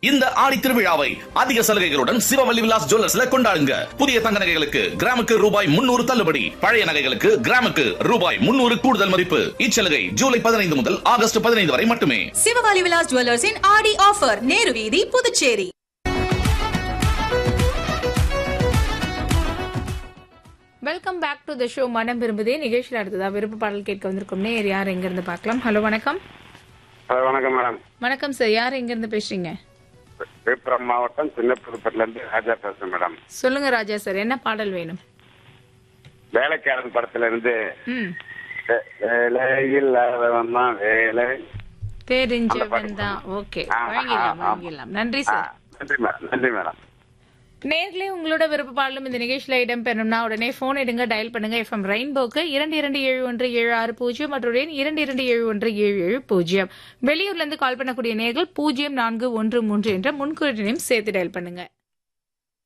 இந்த ஆடி திருவிழாவை அதிக சலுகைகளுடன் சிவவல்லி விலாஸ் ஜுவல்லர்ஸ்ல கொண்டாடுங்க புதிய தங்க நகைகளுக்கு கிராமுக்கு ரூபாய் முன்னூறு தள்ளுபடி பழைய நகைகளுக்கு கிராமுக்கு ரூபாய் முன்னூறு கூடுதல் மதிப்பு இச்சலுகை ஜூலை பதினைந்து முதல் ஆகஸ்ட் பதினைந்து வரை மட்டுமே சிவகாலி விலாஸ் ஜுவல்லர்ஸின் ஆடி ஆஃபர் நேரு வீதி Puducherry welcome back to the show மனம் விரும்புதே நிகழ்ச்சியில் அடுத்ததா விருப்ப பாடல் கேட்க வந்திருக்கும் நேர் யார் எங்க இருந்து பார்க்கலாம் ஹலோ வணக்கம் ஹலோ வணக்கம் மேடம் வணக்கம் சார் யார் எங்க இருந்து பேசுறீங்க விழுப்புரம் மாவட்டம் சின்ன புதுப்பட்டில இருந்து ராஜா பேசுறேன் மேடம் சொல்லுங்க ராஜா சார் என்ன பாடல் வேணும் வேலைக்காரன் படத்துல இருந்து ம் வே- வேலையில் இல்லாதவன் தான் வேலை தெரிஞ்சவன் தான் ஓகே ஆ, ஆ, வழங்கிடலாம் ஆ. வழங்கிடலாம் நன்றி ஆ, சார் நன்றி மேடம் நன்றி மேடம் நேர்களே உங்களோட விருப்ப பாடலும் இந்த நிகழ்ச்சியில இடம்பெறணும்னா உடனே போன் எடுங்க டயல் பண்ணுங்க எஃப்எம் ரெயின்போக்கு இரண்டு இரண்டு ஏழு ஒன்று ஏழு ஆறு பூஜ்ஜியம் மற்றும் எண் இரண்டு இரண்டு ஏழு ஒன்று ஏழு ஏழு பூஜ்ஜியம் வெளியூர்ல இருந்து கால் பண்ணக்கூடிய நேர்கள் பூஜ்ஜியம் நான்கு ஒன்று மூன்று என்ற முன்குறியினையும் சேர்த்து டயல் பண்ணுங்க